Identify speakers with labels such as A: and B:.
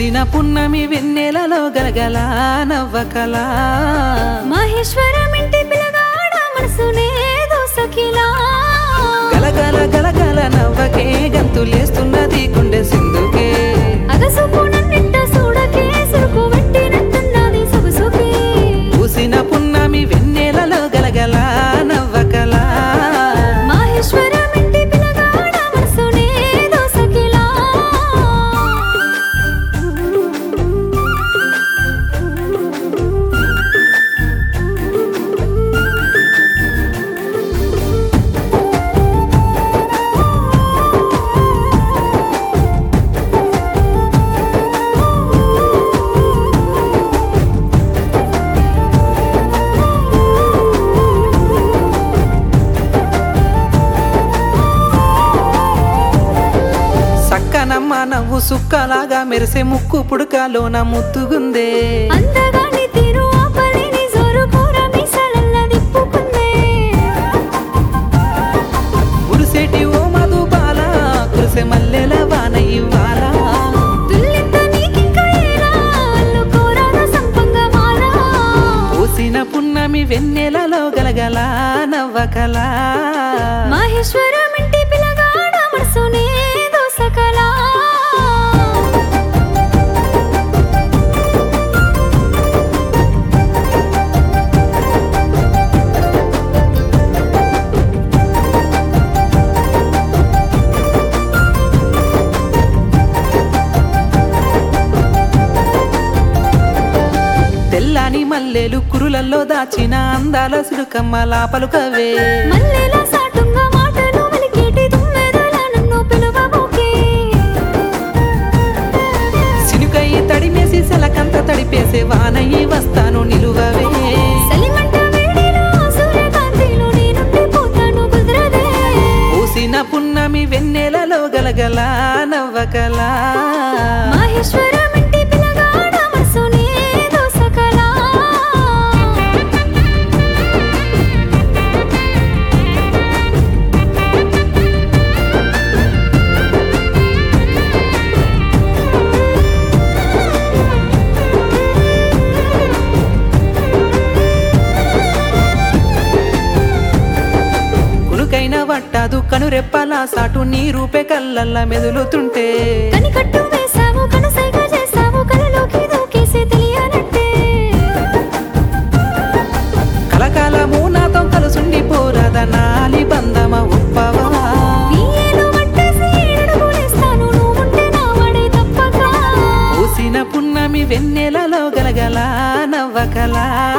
A: పూసిన పున్నమి వెన్నెలలో గలగల నవ్వకలా
B: మహేశ్వరం ఇంటి పిల్లగాడ మనసునే దోసకిలా
A: గలగల గలగల నవ్వకే గంతులేస్తున్నది గుండె సింధుకే
B: అగసుపు నన్నింట చూడకే సురుకు పెట్టినట్టున్నది సొగసుకి
A: పూసిన పున్నమి వెన్నెలలో గలగల నవ్వకలా
B: మహేశ్వరం ఇంటి పిల్లగాడ మనసునే దోసకిలా
A: సక్కనమ్మ నవ్వు సుక్కలాగా మెరిసే ముక్కు పుడకలోన ముద్దుగుందే
B: అందగాని తీరు ఆపలేని జోరు కూర మీసాలల్ల దిప్పుకుందే
A: ఉరిసేటి ఓ మధు బాల కురిసే మల్లెల వాన ఇవ్వాల
B: తుల్లింత నీకింకా ఏలా అల్లుకోరాద సంపంగా మారా
A: పూసిన పున్నమి వెన్నెలలో గలగల నవ్వకలా
B: మహేశ్వరం ఇంటి పిల్లగాడ మనసునే దోసకలా
A: తెల్లని మల్లెలు కురులల్లో దాచిన అందాల సిడుకమ్మ లాపలుకవే
B: మల్లెల సాటుంగా మాటలు వెలికేటి తుమ్మెదల నన్ను పిలువబోకే
A: సినుకై తడిమేసి సెలకంత తడిపేసే వానయ్యి వస్తాను నిలువవే
B: సలిమంట వేడిలో సూర్యకాంతిలో నేనుండిపోతాను కుదరదే
A: పూసిన పున్నమి వెన్నెలలో గలగల నవ్వకలా
B: మహేశ్వరం ఇంటి పిల్లగాడ మనసునే దోసకలా
A: కునుకైన వట్టదు కనురెప్పలా సాటు నీ రూపే కళ్ళల్లా మెదులుతుంటే
B: కనికట్టు వేసావు కనుసైగ చేసావు కలలోకి దూకేసి తెలియనట్టే
A: కలకాలము నాతో కలుసుండి పోరాద నాలి బంధమ ఉప్పవా
B: నీ ఏలు పట్టేసి ఏడుగులేస్తాను నువ్వుంటే నా వాడే తప్పక
A: పూసిన పున్నమి వెన్నెలలో గలగల నవ్వకలా